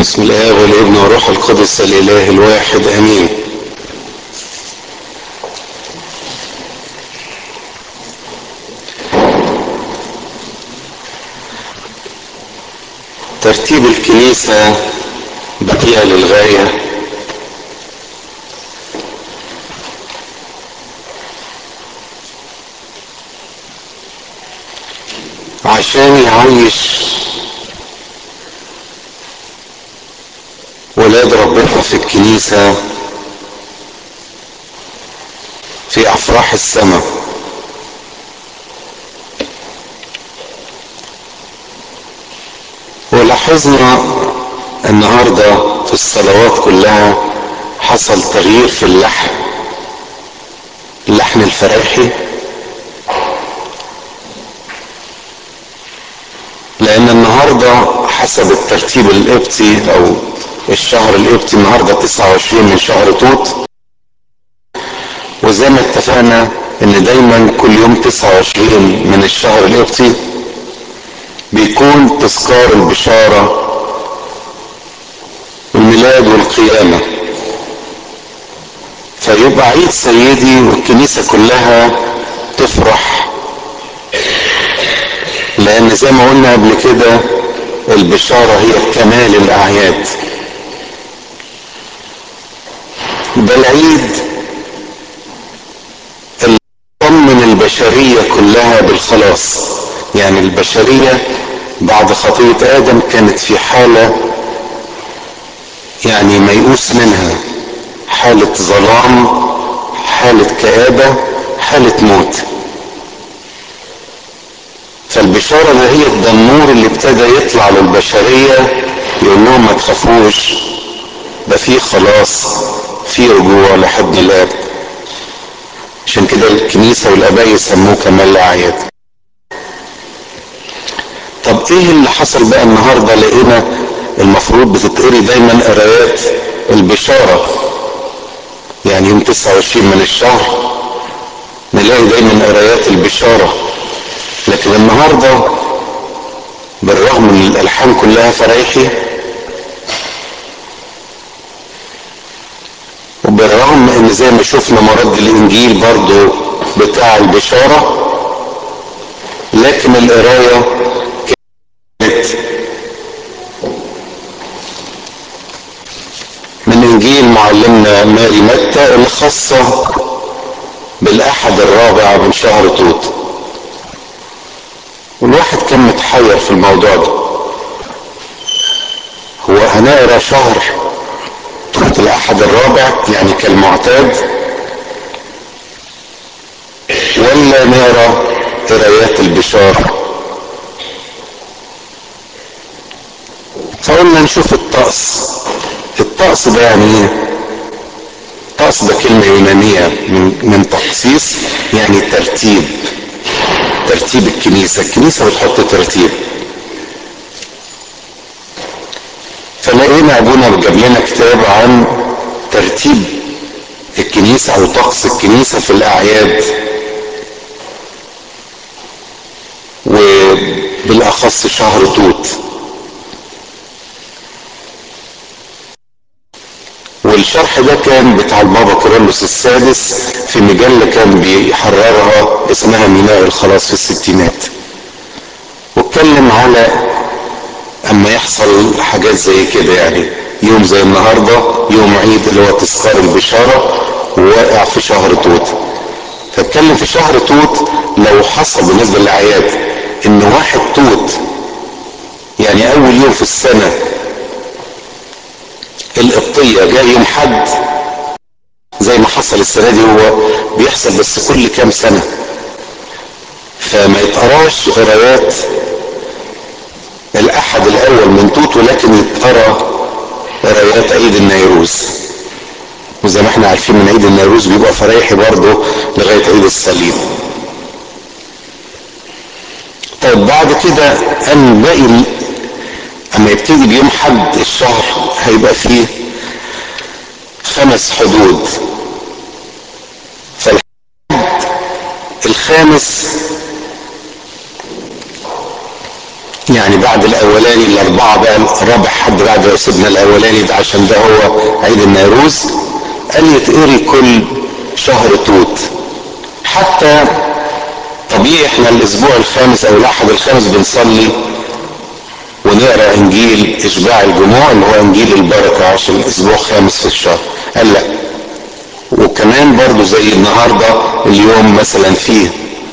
بسم الله والابن وروح القدس الاله الواحد امين ترتيب الكنيسة بقية للغاية عشان يعيش ولاد ربنا في الكنيسة في أفراح السماء ولاحظنا النهاردة في الصلوات كلها حصل تغيير في اللحن اللحن الفراحي لأن النهاردة حسب الترتيب القبطي أو الشهر القبطي النهاردة 29 من شهر توت وزي ما اتفقنا ان دايما كل يوم 29 من الشهر القبطي بيكون تذكار البشارة والميلاد والقيامة فيبقى عيد سيدي والكنيسة كلها تفرح لان زي ما قلنا قبل كده البشارة هي كمال الاعياد ده العيد اللي طمن البشرية كلها بالخلاص يعني البشرية بعد خطية آدم كانت في حالة يعني ميؤوس منها حالة ظلام حالة كآبة حالة موت فالبشارة ده هي ده النور اللي ابتدى يطلع للبشرية يقول لهم ما تخافوش ده في خلاص في رجوع لحضن الاب عشان كده الكنيسه والاباء يسموه كمال الاعياد طب ايه اللي حصل بقى النهارده لقينا المفروض بتتقري دايما قرايات البشاره يعني يوم 29 من الشهر نلاقي دايما قرايات البشاره لكن النهارده بالرغم من الالحان كلها فرايحي وبالرغم ان زي ما شفنا مرد الانجيل برضو بتاع البشارة لكن القراية كانت من انجيل معلمنا ماري متى اللي خاصة بالاحد الرابع من شهر توت والواحد كان متحير في الموضوع ده هو هنقرا شهر توت الاحد الرابع يعني كالمعتاد ولا نقرا قرايات البشارة فقلنا نشوف الطقس الطقس ده يعني ايه الطقس ده كلمة يونانية من, من تخصيص يعني ترتيب ترتيب الكنيسة الكنيسة بتحط ترتيب فلقينا ابونا جاب لنا كتاب عن ترتيب الكنيسة او طقس الكنيسة في الاعياد وبالاخص شهر توت والشرح ده كان بتاع البابا كيرلس السادس في مجلة كان بيحررها اسمها ميناء الخلاص في الستينات واتكلم على اما يحصل حاجات زي كده يعني يوم زي النهاردة يوم عيد اللي هو تذكار البشارة وواقع في شهر توت فاتكلم في شهر توت لو حصل بالنسبة للأعياد ان واحد توت يعني اول يوم في السنة القبطية جاء يوم حد زي ما حصل السنة دي هو بيحصل بس كل كام سنة فما يتقراش قرايات الاحد الاول من توت ولكن يتقرا قرايات عيد النيروز وزي ما احنا عارفين من عيد النيروز بيبقى فرايحي برضه لغايه عيد الصليب طيب بعد كده ان باقي اما يبتدي بيوم حد الشهر هيبقى فيه خمس حدود فالحد الخامس يعني بعد الاولاني الاربعه بقى الرابع حد بعد لو سيبنا الاولاني ده عشان ده هو عيد النيروز قال يتقري كل شهر توت حتى طبيعي احنا الاسبوع الخامس او الاحد الخامس بنصلي ونقرا انجيل اشباع الجموع اللي هو انجيل البركه عشان الاسبوع الخامس في الشهر قال لا وكمان برضو زي النهارده اليوم مثلا فيه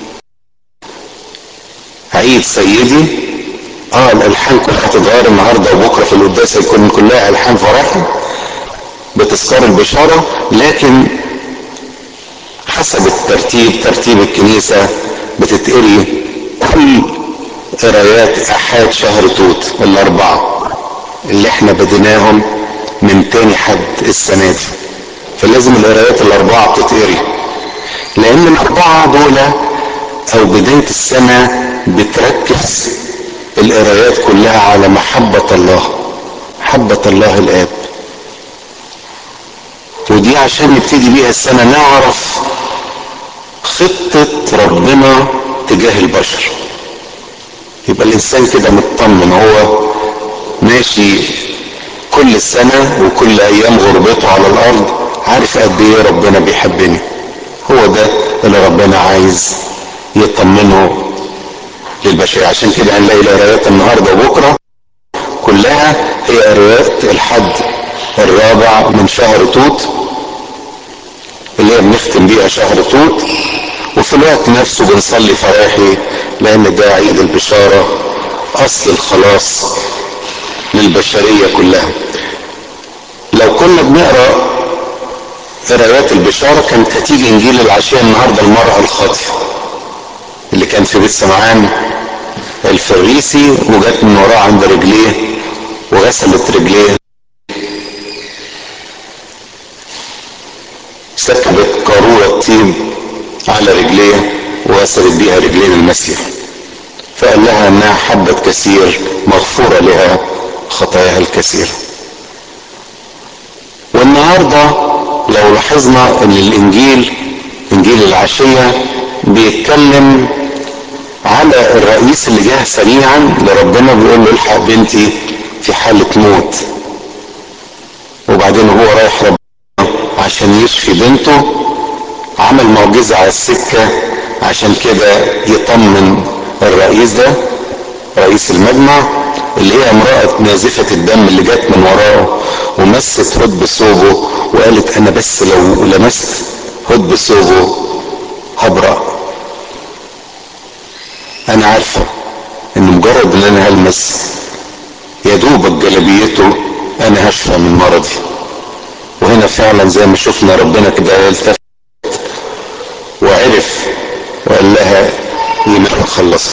عيد سيدي اه الالحان كلها هتتغير النهارده وبكره في القداس هيكون كلها الحان فرحي بتذكار البشاره لكن حسب الترتيب ترتيب الكنيسه بتتقري كل قرايات احاد شهر توت الاربعه اللي احنا بديناهم من تاني حد السنه دي فلازم القرايات الاربعه بتتقري لان الاربعه دول او بدايه السنه بتركز القرايات كلها على محبه الله محبه الله الاب ودي عشان نبتدي بيها السنه نعرف خطه ربنا تجاه البشر يبقى الانسان كده مطمن هو ماشي كل السنه وكل ايام غربته على الارض عارف قد ايه ربنا بيحبني هو ده اللي ربنا عايز يطمنه للبشر عشان كده هنلاقي القرايات النهارده وبكره كلها هي قرايات الحد الرابع من شهر توت اللي هي بنختم بيها شهر توت وفي الوقت نفسه بنصلي فراحي لان ده عيد البشاره اصل الخلاص للبشريه كلها لو كنا بنقرا قرايات البشاره كانت هتيجي انجيل العشيه النهارده المراه الخاطئه اللي كان في بيت سمعان الفريسي وجت من وراه عند رجليه وغسلت رجليه سكبت قارورة طيب على رجليه وغسلت بيها رجلين المسيح فقال لها انها حبت كثير مغفورة لها خطاياها الكثيرة والنهاردة لو لاحظنا ان الانجيل انجيل العشية بيتكلم على الرئيس اللي جه سريعا لربنا بيقول له الحق بنتي في حالة موت وبعدين هو رايح ربنا عشان يشفي بنته عمل معجزة على السكة عشان كده يطمن الرئيس ده رئيس المجمع اللي هي امرأة نازفة الدم اللي جت من وراه ومست هد بثوبه وقالت انا بس لو لمست هد بثوبه هبرأ انا عارفة ان مجرد ان انا هلمس يا دوبك جلبيته انا هشفى من مرضي وهنا فعلا زي ما شفنا ربنا كده يلتفت وعرف وقال لها يمكن خلصت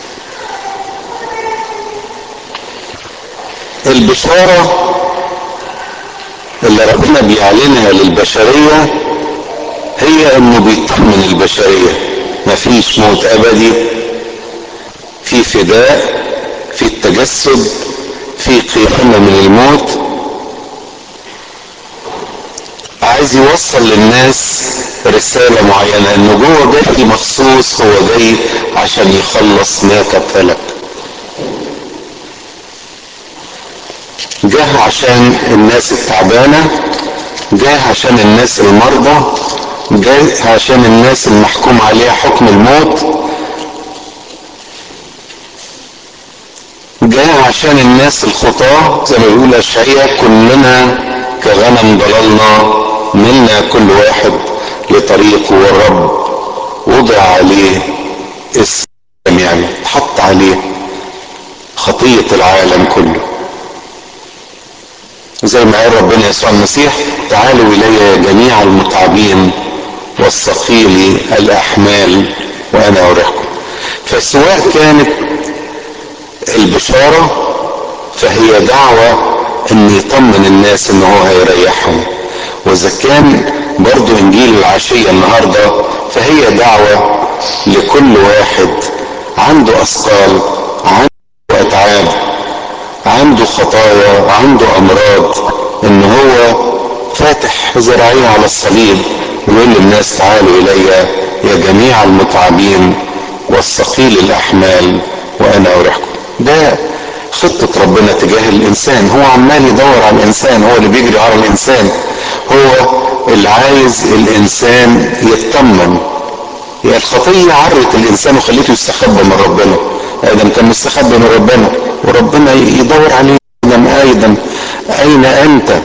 البشارة اللي ربنا بيعلنها للبشرية هي انه بيطمن البشرية مفيش موت ابدي في فداء في التجسد في قيامة من الموت عايز يوصل للناس رسالة معينة انه جوه جاي مخصوص هو جاي عشان يخلص ما قد هلك جه عشان الناس التعبانة جه عشان الناس المرضى جه عشان الناس المحكوم عليها حكم الموت جاء عشان الناس الخطاة زي ما بيقول أشعية كلنا كغنم ضللنا منا كل واحد لطريقه والرب وضع عليه اسم يعني حط عليه خطية العالم كله زي ما قال ربنا يسوع المسيح تعالوا إلي جميع المتعبين والثقيل الأحمال وأنا أريحكم فسواء كانت البشارة فهي دعوة ان يطمن الناس ان هو هيريحهم واذا كان برضو انجيل العشية النهاردة فهي دعوة لكل واحد عنده اثقال عنده اتعاب عنده خطايا عنده امراض ان هو فاتح ذراعيه على الصليب ويقول للناس تعالوا الي يا جميع المتعبين والثقيل الاحمال وانا اريحكم ده خطة ربنا تجاه الإنسان هو عمال يدور على الإنسان هو اللي بيجري على الإنسان هو اللي عايز الإنسان يطمن هي الخطية عرت الإنسان وخليته يستخبى من ربنا آدم كان مستخبى من ربنا وربنا يدور عليه آدم آدم أين أنت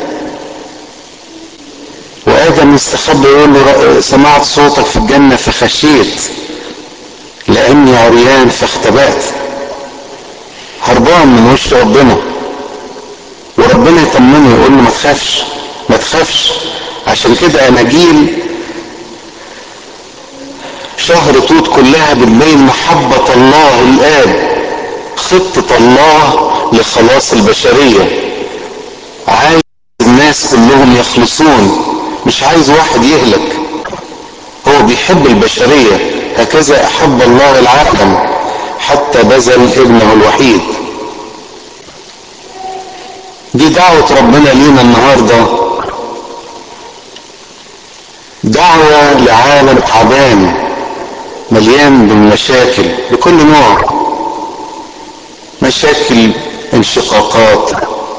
وآدم يستخبى يقول له سمعت صوتك في الجنة فخشيت لأني عريان فاختبأت هربان من وش ربنا وربنا يطمنه يقول له ما تخافش ما تخافش عشان كده اناجيل شهر توت كلها بتبين محبة الله الآب خطة الله لخلاص البشرية عايز الناس كلهم يخلصون مش عايز واحد يهلك هو بيحب البشرية هكذا أحب الله العالم حتى بذل ابنه الوحيد دي دعوة ربنا لينا النهاردة دعوة لعالم تعبان مليان بالمشاكل بكل نوع مشاكل انشقاقات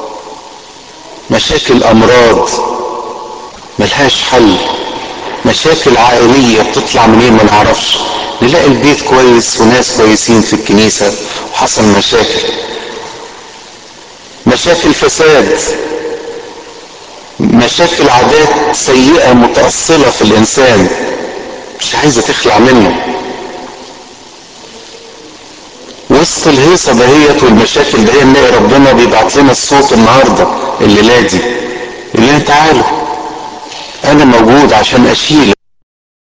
مشاكل امراض ملهاش حل مشاكل عائلية بتطلع منين ما نعرفش نلاقي البيت كويس وناس كويسين في الكنيسة وحصل مشاكل مشاكل فساد مشاكل عادات سيئة متأصلة في الإنسان مش عايزة تخلع منه وسط الهيصة دهيت والمشاكل دهيت نلاقي ربنا بيبعت لنا الصوت النهاردة الليلة دي اللي تعالوا أنا موجود عشان أشيل